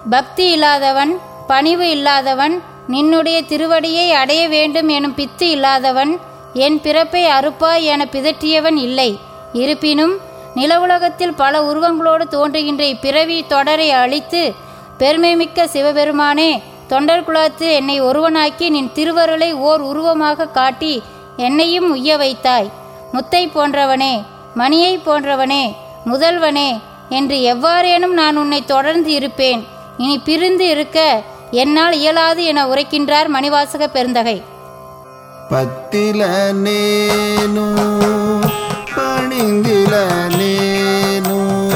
பக்தி இல்லாதவன் பணிவு இல்லாதவன் நின்னுடைய திருவடியை அடைய வேண்டும் எனும் பித்து இல்லாதவன் என் பிறப்பை அறுப்பாய் என பிதற்றியவன் இல்லை இருப்பினும் நிலவுலகத்தில் பல உருவங்களோடு தோன்றுகின்ற இப்பிறவி தொடரை அழித்து பெருமைமிக்க சிவபெருமானே தொண்டர் குலத்து என்னை ஒருவனாக்கி நின் திருவருளை ஓர் உருவமாக காட்டி என்னையும் உய்ய வைத்தாய் முத்தை போன்றவனே மணியை போன்றவனே முதல்வனே என்று எவ்வாறேனும் நான் உன்னை தொடர்ந்து இருப்பேன் இனி பிரிந்து இருக்க என்னால் இயலாது என உரைக்கின்றார் மணிவாசக பெருந்தகை పత్తిల నేను పణిందిల నేను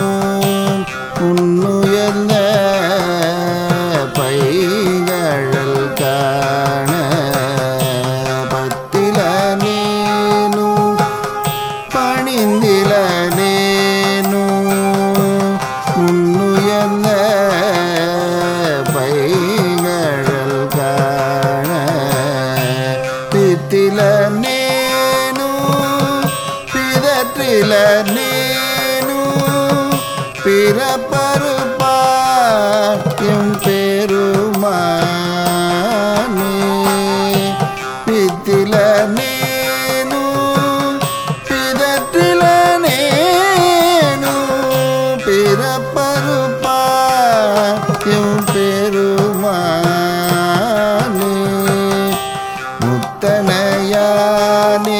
உன்னுயர்ந்த பைகழல் காண பத்தில நேனு பணிந்தில நேனு உன்னுயர்ந்த பைகழல் காண பித்தில நேனு பிதற்றில நேனு பிறப்பருப்பாயும் பெருமானே பித்தில நேனு பிதற்றில நேனு பிறப்பருப்பாயும் பெருமானே முத்தனையானே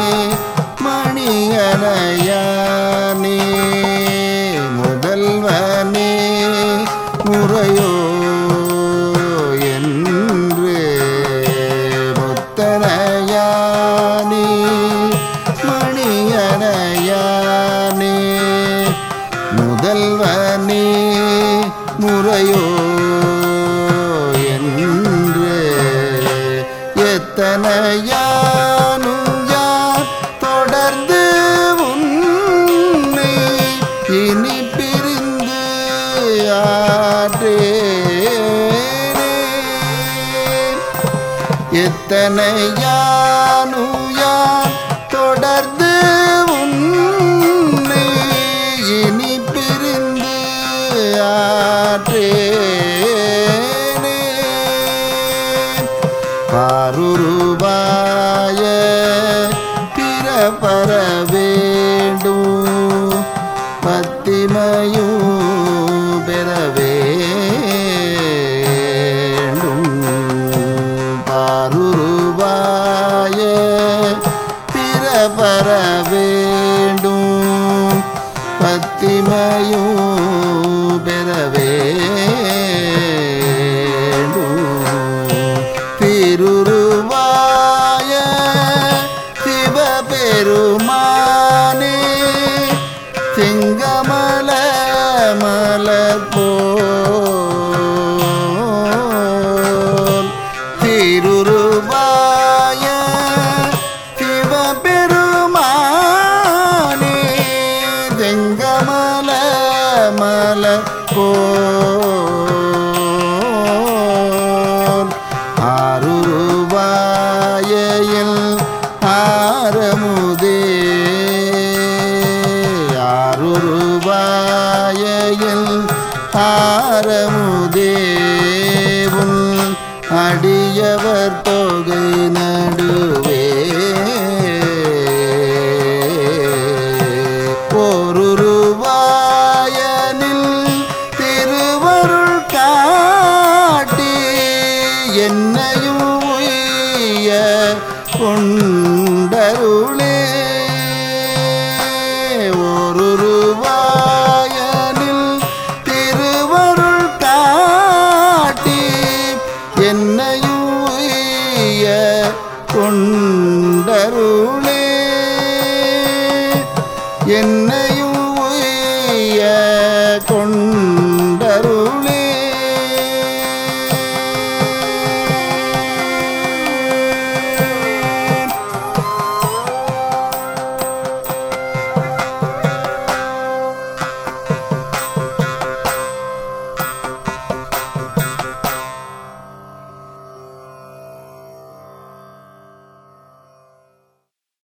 மணியனையானே முதல்வனே முறையோ என்று முத்தனையானே மணியனையானே முதல்வனே முறையோ என்று எத்தனையானும் யார் தொடர்ந்து உன்னை இனி பிரிந்து ஆற்றேனே எத்தனையானும் யார் தொடர்ந்து உன்னை இனி பிரிந்து ஆற்றேனே பாருருவாய பிறப்பர வேண்டும் பத்திமையும் பெற வேண்டும் பாருருவாய பிறப்பர வேண்டும் பத்திமையும் பெற வேண்டும் திருருவாய சிவபெருமானே செங்கமல மலர் போல் திருருவாய சிவபெருமானே செங்கமல மலர் போல் ஆருருவாயில் ஆரமுதே ஆருருவாயில் ஆரமுதே உன் அடியவர் தொகை